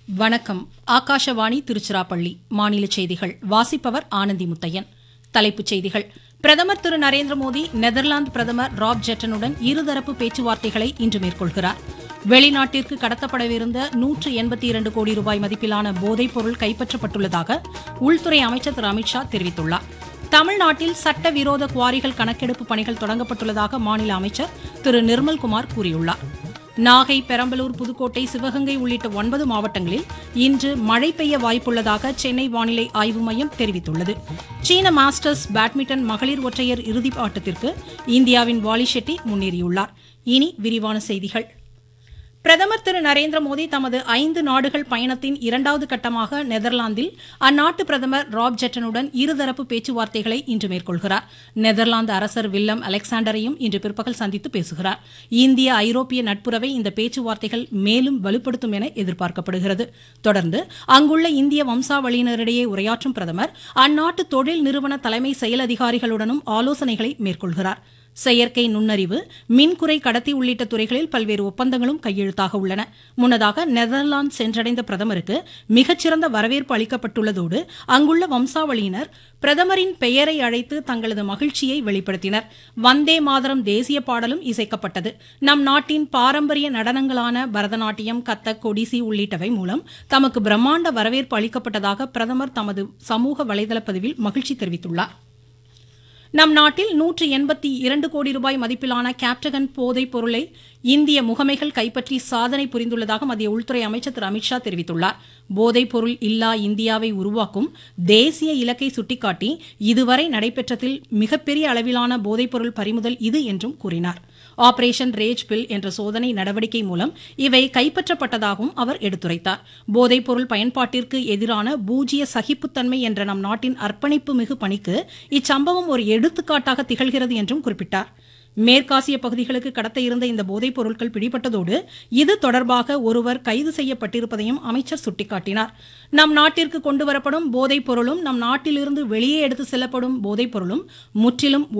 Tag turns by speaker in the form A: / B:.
A: வணக்கம் ஆகாஷவாணி திருச்சிராப்பள்ளி மாநில செய்திகள் வாசிப்பவர் ஆனந்தி முத்தையன் தலைப்புச் செய்திகள் பிரதமர் திரு நரேந்திர மோடி நெதர்லாந்து பிரதமர் ராப் ஜெட்டனுடன் இருதரப்பு பேச்சுவார்த்தைகளை இன்று மேற்கொள்கிறார் வெளிநாட்டிற்கு கடத்தப்படவிருந்த நூற்று எண்பத்தி இரண்டு கோடி ரூபாய் மதிப்பிலான போதைப் பொருள் கைப்பற்றப்பட்டுள்ளதாக உள்துறை அமைச்சர் திரு அமித்ஷா தெரிவித்துள்ளார் தமிழ்நாட்டில் சட்டவிரோத குவாரிகள் கணக்கெடுப்பு பணிகள் தொடங்கப்பட்டுள்ளதாக மாநில அமைச்சர் திரு நிர்மல்குமார் கூறியுள்ளார் நாகை பெரம்பலூர் புதுக்கோட்டை சிவகங்கை உள்ளிட்ட ஒன்பது மாவட்டங்களில் இன்று மழை பெய்ய வாய்ப்புள்ளதாக சென்னை வானிலை ஆய்வு மையம் தெரிவித்துள்ளது சீன மாஸ்டர்ஸ் பேட்மிண்டன் மகளிர் ஒற்றையர் இறுதிப் ஆட்டத்திற்கு இந்தியாவின் வாலி ஷெட்டி முன்னேறியுள்ளார் இனி விரிவான செய்திகள் பிரதமர் திரு நரேந்திர மோடி தமது ஐந்து நாடுகள் பயணத்தின் இரண்டாவது கட்டமாக நெதர்லாந்தில் அந்நாட்டு பிரதமர் ராப் ஜெட்டனுடன் இருதரப்பு பேச்சுவார்த்தைகளை இன்று மேற்கொள்கிறார் நெதர்லாந்து அரசர் வில்லம் அலெக்சாண்டரையும் இன்று பிற்பகல் சந்தித்து பேசுகிறார் இந்திய ஐரோப்பிய நட்புறவை இந்த பேச்சுவார்த்தைகள் மேலும் வலுப்படுத்தும் என எதிர்பார்க்கப்படுகிறது தொடர்ந்து அங்குள்ள இந்திய வம்சாவளியினரிடையே உரையாற்றும் பிரதமர் அந்நாட்டு தொழில் நிறுவன தலைமை செயல் அதிகாரிகளுடனும் ஆலோசனைகளை மேற்கொள்கிறார் செயற்கை நுண்ணறிவு மின்குறை கடத்தி உள்ளிட்ட துறைகளில் பல்வேறு ஒப்பந்தங்களும் கையெழுத்தாக உள்ளன முன்னதாக நெதர்லாந்து சென்றடைந்த பிரதமருக்கு மிகச்சிறந்த வரவேற்பு அளிக்கப்பட்டுள்ளதோடு அங்குள்ள வம்சாவளியினர் பிரதமரின் பெயரை அழைத்து தங்களது மகிழ்ச்சியை வெளிப்படுத்தினர் வந்தே மாதரம் தேசிய பாடலும் இசைக்கப்பட்டது நம் நாட்டின் பாரம்பரிய நடனங்களான பரதநாட்டியம் கத்தக் ஒடிசி உள்ளிட்டவை மூலம் தமக்கு பிரம்மாண்ட வரவேற்பு அளிக்கப்பட்டதாக பிரதமர் தமது சமூக வலைதள பதிவில் மகிழ்ச்சி தெரிவித்துள்ளார் நம் நாட்டில் நூற்று எண்பத்தி இரண்டு கோடி ரூபாய் மதிப்பிலான கேப்டகன் போதைப் பொருளை இந்திய முகமைகள் கைப்பற்றி சாதனை புரிந்துள்ளதாக மத்திய உள்துறை அமைச்சர் திரு அமித்ஷா தெரிவித்துள்ளார் போதைப் பொருள் இல்லா இந்தியாவை உருவாக்கும் தேசிய இலக்கை சுட்டிக்காட்டி இதுவரை நடைபெற்றதில் மிகப்பெரிய அளவிலான போதைப் பொருள் பறிமுதல் இது என்றும் கூறினார் ஆபரேஷன் ரேஜ் பில் என்ற சோதனை நடவடிக்கை மூலம் இவை கைப்பற்றப்பட்டதாகவும் அவர் எடுத்துரைத்தார் போதைப் பொருள் பயன்பாட்டிற்கு எதிரான பூஜ்ய சகிப்புத்தன்மை என்ற நம் நாட்டின் அர்ப்பணிப்பு மிகு பணிக்கு இச்சம்பவம் ஒரு எடுத்துக்காட்டாக திகழ்கிறது என்றும் குறிப்பிட்டார் மேற்காசிய பகுதிகளுக்கு கடத்த இருந்த இந்த போதைப் பொருட்கள் பிடிபட்டதோடு இது தொடர்பாக ஒருவர் கைது செய்யப்பட்டிருப்பதையும் அமைச்சர் சுட்டிக்காட்டினார் நம் நாட்டிற்கு கொண்டுவரப்படும் போதைப் பொருளும் நம் நாட்டிலிருந்து வெளியே எடுத்து செல்லப்படும் போதைப் பொருளும் முற்றிலும்